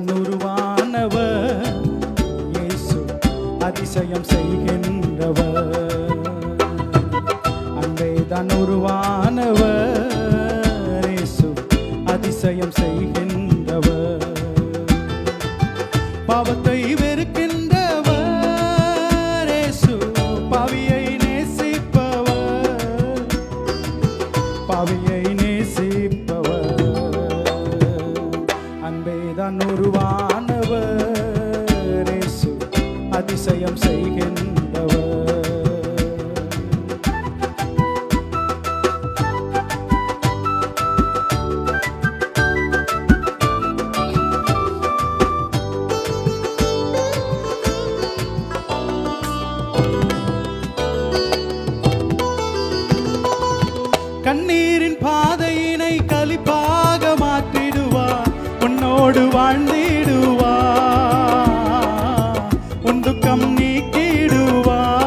தான் உருவானவர் இயேசு அதிசயம் செய்கின்றவர் அன்பே தான் உருவானவர் இயேசு அதிசயம் செய்கின்றவர் பாவத்தை வெறுக்கின்றவர் இயேசு பாவியை நேசிப்பவர் பாவியை நேசிப்பவர் அன்பேதான் உருவானவர் இயேசு அதிசயம் செய்கின்றவர் கண்ணீரின் பாதையினை கலிப்பாக மாற்றிடுவார் உன்னோடு வாழ்ந்திடுவார் உன் துக்கம் நீக்கிடுவார்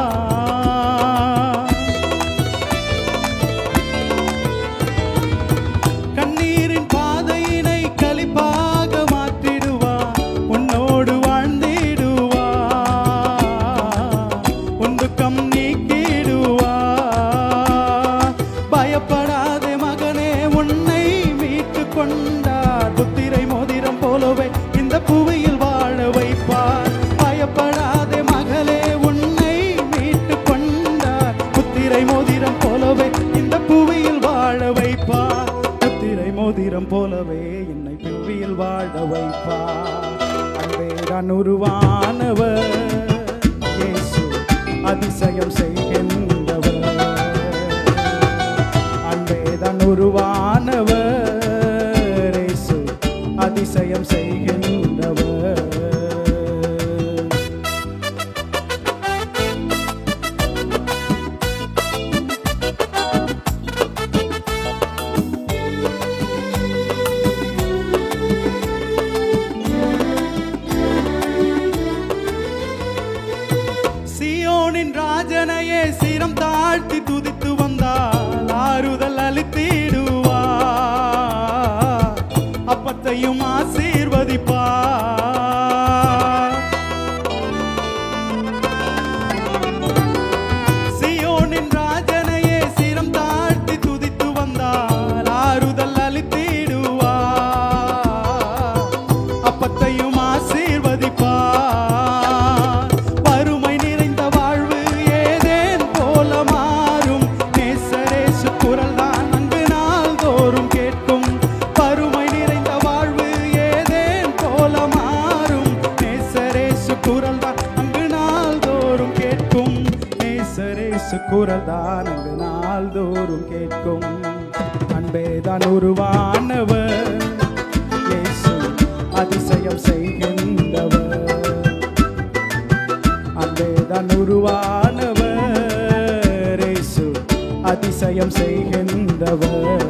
கண்ணீரின் பாதையினை கலிப்பாக மாற்றிடுவார் உன்னோடு வாழ்ந்திடுவார் உன் துக்கம் நீக்கிடுவார் பயப்படாதே மகனே உன்னை மீட்டு கொண்டார் புத்திரை மோதிரம் போலவே இந்த புவியில் வாழ வைப்பார் பயப்படாதே மகளே உன்னை மீட்டு கொண்டார் புத்திரை மோதிரம் போலவே இந்த புவியில் வாழ வைப்பார் புத்திரை மோதிரம் போலவே என்னை புவியில் வாழ வைப்பார் அன்பேதான் உருவானவர் இயேசு அதிசயம் செய்கின்றவர் அன்பேதான் உருவானவர் இயேசு அதிசயம் செய்கின்றவர் சியோனின் ராஜனையே சிரம் தாழ்த்தி துதித்து வந்தால் ஆறுதல் அளித்திடுவார் அப்பத்தையும் ஆசீர்வதிப்பார் சியோனின் ராஜனையே சிரம் தாழ்த்தி துதித்து வந்தால் ஆறுதல் அளித்திடுவார் அப்பத்தையும் ஆசீர்வதிப்பார் வறுமை நிறைந்த வாழ்வு ஏதேன் போல மாறும் நேசரேசு குரல் தான் அங்கு நாள்தோறும் கேட்கும் வறுமை நிறைந்த வாழ்வு ஏதேன் போல மாறும் நேசரேசு குரல் தான் அங்கு நாள்தோறும் கேட்கும் நேசரேசு குரல் தான் அங்கு நாள்தோறும் கேட்கும் அன்பேதான் உருவானவர் இயேசு அதிசயம் செய்கின்றவர் அன்பேதான் உருவானவர் இயேசு அதிசயம் செய்கின்றவர்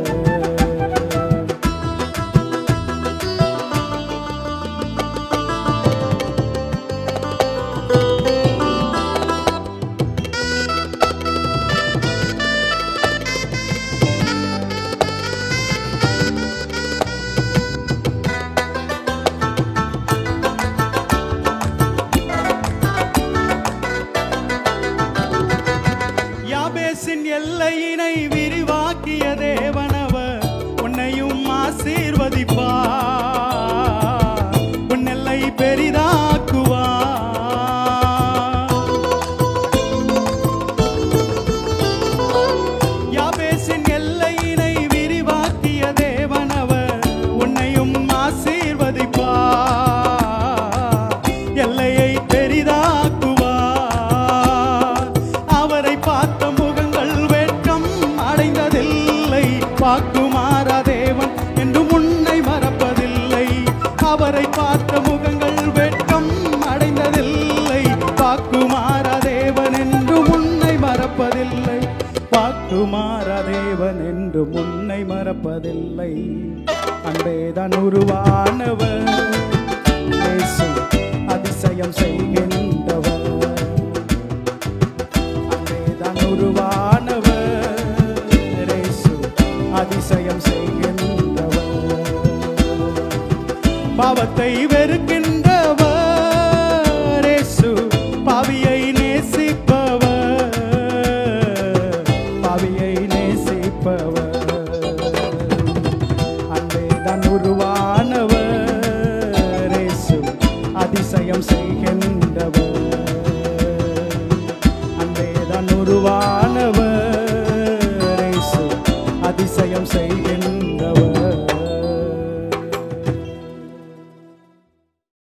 யாபேசின் எல்லையினை விரிவாக்கிய தேவனவர் உன்னையும் ஆசீர்வதிப்பார் உன் எல்லை பெரிதாக்குவார் யாபேசின் எல்லையினை விரிவாக்கிய தேவனவர் உன்னையும் ஆசீர்வதிப்பார் எல்லையை பெரிதாக்குவார் அவரை பார்த்த முகங்கள் வெட்கம் அடைந்ததில்லை பாக்குமாரா தேவன் என்று உன்னை மறப்பதில்லை அவரை பார்த்த முகங்கள் வெட்கம் அடைந்ததில்லை பாக்குமாரா தேவன் என்று உன்னை மறப்பதில்லை பாக்குமாரா தேவன் என்று உன்னை மறப்பதில்லை அன்பேதான் உருவானவர் இயேசு அதிசயம் செய்கின்றவர் அன்பேதான் உருவானவர் இயேசு அதிசயம் செய்கின்றவர் பாவத்தை வெறுக்க அதிசயம் செய்கின்றவர் அன்பேதான் உருவானவர் இயேசு அதிசயம் செய்கின்றவர்